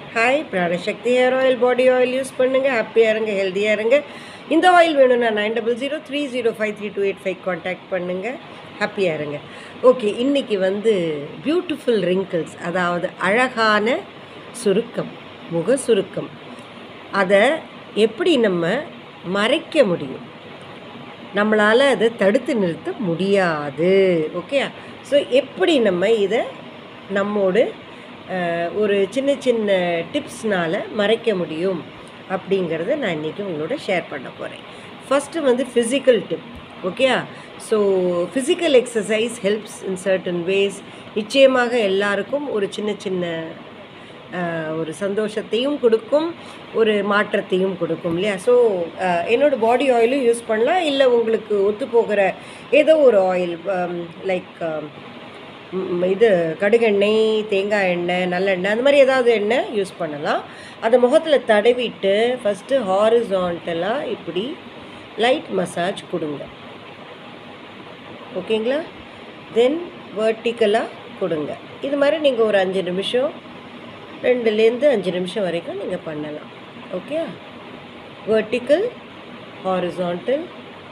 hi Pranashakti hair oil body oil use பண்ணுங்கள் ஹாப்பியாக இருங்க ஹெல்த்தியாக இருங்க இந்த ஆயில் வேணும்னா nine double zero three zero five three two eight five contact பண்ணுங்கள் ஹாப்பியாக இருங்க ஓகே இன்றைக்கி வந்து பியூட்டிஃபுல் ரிங்கிள்ஸ் அதாவது அழகான சுருக்கம் முக சுருக்கம் அதை எப்படி நம்ம மறைக்க முடியும் நம்மளால் அதை தடுத்து நிறுத்த முடியாது ஓகே ஸோ எப்படி நம்ம இதை நம்மோடு அஹ், ஒரு சின்ன சின்ன டிப்ஸ்னால் மறைக்க முடியும் அப்படிங்கிறத நான் இன்றைக்கி உங்களோட ஷேர் பண்ண போகிறேன் ஃபஸ்ட்டு வந்து physical tip okay so physical exercise helps in certain ways நிச்சயமாக எல்லாருக்கும் ஒரு சின்ன சின்ன ஆஹ் ஒரு சந்தோஷத்தையும் கொடுக்கும் ஒரு மாற்றத்தையும் கொடுக்கும் இல்லையா ஸோ என்னோடய பாடி ஆயிலும் யூஸ் பண்ணலாம் இல்லை உங்களுக்கு ஒத்து போகிற ஏதோ ஒரு ஆயில் லைக் இது கடுகெண்ணெய் தேங்காய் எண்ணெய் நல்லெண்ணெய் அந்த மாதிரி ஏதாவது எண்ணெய் யூஸ் பண்ணலாம் அதை முகத்தில் தடவிட்டு ஃபஸ்ட்டு ஹாரிசான்டலாக இப்படி லைட் மசாஜ் கொடுங்க ஓகேங்களா தென் வெர்டிக்கலாக கொடுங்க இது மாதிரி நீங்கள் ஒரு அஞ்சு நிமிஷம் ரெண்டுலேருந்து அஞ்சு நிமிஷம் வரைக்கும் நீங்கள் பண்ணலாம் okay vertical horizontal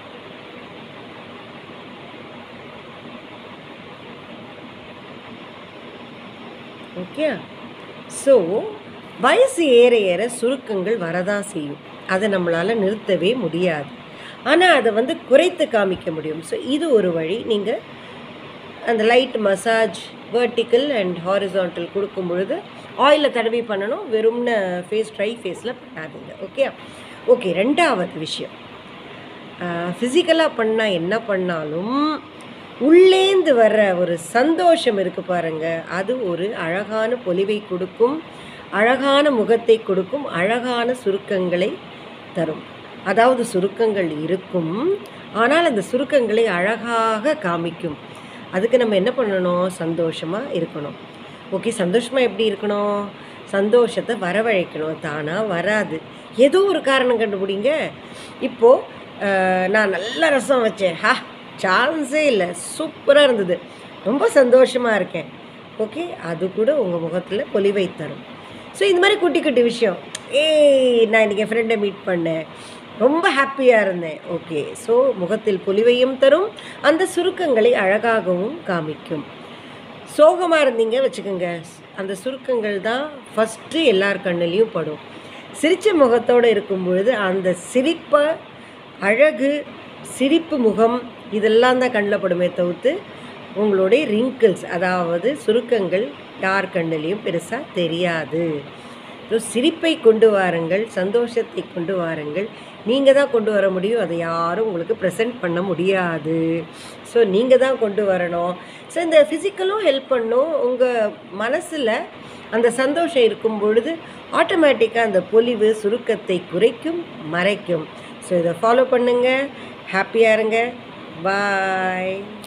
okay so வயசு ஏற ஏற சுருக்கங்கள் வரதான் செய்யும் அதை நம்மளால் நிறுத்தவே முடியாது ஆனால் அதை வந்து குறைத்து காமிக்க முடியும் ஸோ இது ஒரு வழி நீங்கள் அந்த light massage vertical and horizontal கொடுக்கும் பொழுது ஆயிலில் தடவி பண்ணணும் வெறும்னு ஃபேஸ் ட்ரை ஃபேஸில் பண்ணாதீங்க ஓகே ஓகே ரெண்டாவது விஷயம் ஃபிசிக்கலாக பண்ணால் என்ன பண்ணாலும் உள்ளேந்து வர்ற ஒரு சந்தோஷம் இருக்குது பாருங்கள் அது ஒரு அழகான பொலிவை கொடுக்கும் அழகான முகத்தை கொடுக்கும் அழகான சுருக்கங்களை தரும் அதாவது சுருக்கங்கள் இருக்கும் ஆனால் அந்த சுருக்கங்களை அழகாக காமிக்கும் அதுக்கு நம்ம என்ன பண்ணணும் சந்தோஷமாக இருக்கணும் ஓகே சந்தோஷமாக எப்படி இருக்கணும் சந்தோஷத்தை வரவழைக்கணும் தானாக வராது ஏதோ ஒரு காரணம் கண்டுபிடிங்க இப்போது நான் நல்ல ரசம் வச்சேன் ஹா சான்ஸே இல்லை சூப்பராக இருந்தது ரொம்ப சந்தோஷமாக இருக்கேன் ஓகே அது கூட உங்கள் முகத்தில் பொலிவை தரும் ஸோ இந்த மாதிரி குட்டி குட்டி விஷயம் ஏய் நான் இன்றைக்கி என் ஃப்ரெண்டை மீட் பண்ணேன் ரொம்ப ஹாப்பியாக இருந்தேன் ஓகே ஸோ முகத்தில் பொலிவையும் தரும் அந்த சுருக்கங்களை அழகாகவும் காமிக்கும் சோகமாக இருந்தீங்க வச்சுக்கோங்க அந்த சுருக்கங்கள் தான் ஃபஸ்ட்டு எல்லார் கண்ணுலேயும் படும் சிரித்த முகத்தோடு இருக்கும் பொழுது அந்த சிரிப்பை அழகு சிரிப்பு முகம் இதெல்லாம் தான் கண்ணில் படுமே தவிர்த்து உங்களுடைய ரிங்கிள்ஸ் அதாவது சுருக்கங்கள் யார் கண்ணுலேயும் பெருசாக தெரியாது ஸோ சிரிப்பை கொண்டு வாருங்கள் சந்தோஷத்தை கொண்டு வாருங்கள் நீங்கள் தான் கொண்டு வர முடியும் அதை யாரும் உங்களுக்கு ப்ரெசென்ட் பண்ண முடியாது ஸோ நீங்கள் தான் கொண்டு வரணும் ஸோ இந்த ஃபிசிக்கலும் ஹெல்ப் பண்ணும் உங்கள் மனசில் அந்த சந்தோஷம் இருக்கும் பொழுது ஆட்டோமேட்டிக்காக அந்த பொலிவு சுருக்கத்தை குறைக்கும் மறைக்கும் ஸோ இதை ஃபாலோ பண்ணுங்கள் ஹாப்பியாக இருங்க பாய்